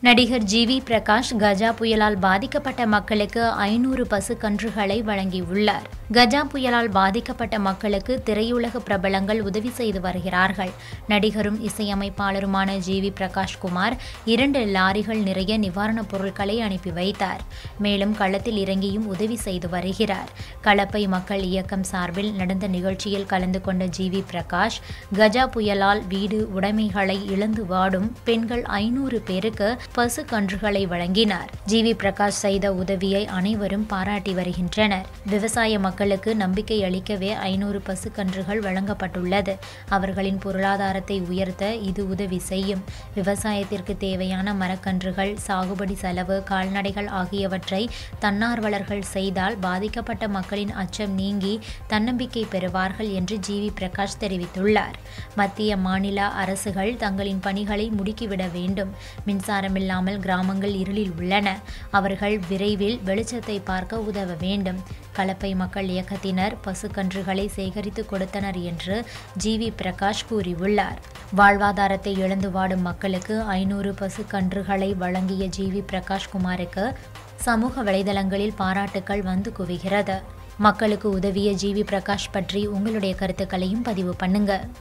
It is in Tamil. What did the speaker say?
நடிகர் ஜி வி பிரகாஷ் கஜா புயலால் பாதிக்கப்பட்ட மக்களுக்கு ஐநூறு பசு கன்றுகளை வழங்கியுள்ளார் கஜா புயலால் பாதிக்கப்பட்ட மக்களுக்கு திரையுலக பிரபலங்கள் உதவி செய்து வருகிறார்கள் நடிகரும் இசையமைப்பாளருமான ஜி வி பிரகாஷ் குமார் இரண்டு லாரிகள் நிறைய நிவாரணப் பொருட்களை அனுப்பி வைத்தார் மேலும் களத்தில் இறங்கியும் உதவி செய்து வருகிறார் களப்பை மக்கள் இயக்கம் சார்பில் நடந்த நிகழ்ச்சியில் கலந்து கொண்ட ஜி வி பிரகாஷ் கஜா புயலால் வீடு உடைமைகளை இழந்து வாடும் பெண்கள் ஐநூறு பேருக்கு பசு கன்றுகளை வழங்கினார் ஜி வி பிரகாஷ் செய்த உதவியை அனைவரும் பாராட்டி வருகின்றனர் விவசாய மக்களுக்கு நம்பிக்கை அளிக்கவே ஐநூறு பசு கன்றுகள் வழங்கப்பட்டுள்ளது அவர்களின் பொருளாதாரத்தை உயர்த்த இது உதவி செய்யும் விவசாயத்திற்கு தேவையான மரக்கன்றுகள் சாகுபடி செலவு கால்நடைகள் ஆகியவற்றை தன்னார்வலர்கள் செய்தால் பாதிக்கப்பட்ட மக்களின் அச்சம் நீங்கி தன்னம்பிக்கை பெறுவார்கள் என்று ஜி வி பிரகாஷ் தெரிவித்துள்ளார் மத்திய மாநில அரசுகள் தங்களின் பணிகளை முடுக்கிவிட வேண்டும் மின்சாரம் இல்லாமல் கிராமங்கள் இருளில் உள்ளன அவர்கள் விரைவில் வெளிச்சத்தை பார்க்க உதவ வேண்டும் கலப்பை மக்கள் இயக்கத்தினர் பசுக்கன்றுகளை சேகரித்து கொடுத்தனர் என்று ஜி வி பிரகாஷ் கூறியுள்ளார் வாழ்வாதாரத்தை இழந்து வாடும் மக்களுக்கு ஐநூறு பசுக்கன்றுகளை வழங்கிய ஜி வி பிரகாஷ் குமாருக்கு சமூக வலைதளங்களில் பாராட்டுக்கள் வந்து குவிகிறது மக்களுக்கு உதவிய ஜி வி பிரகாஷ் பற்றி உங்களுடைய கருத்துக்களையும் பதிவு பண்ணுங்க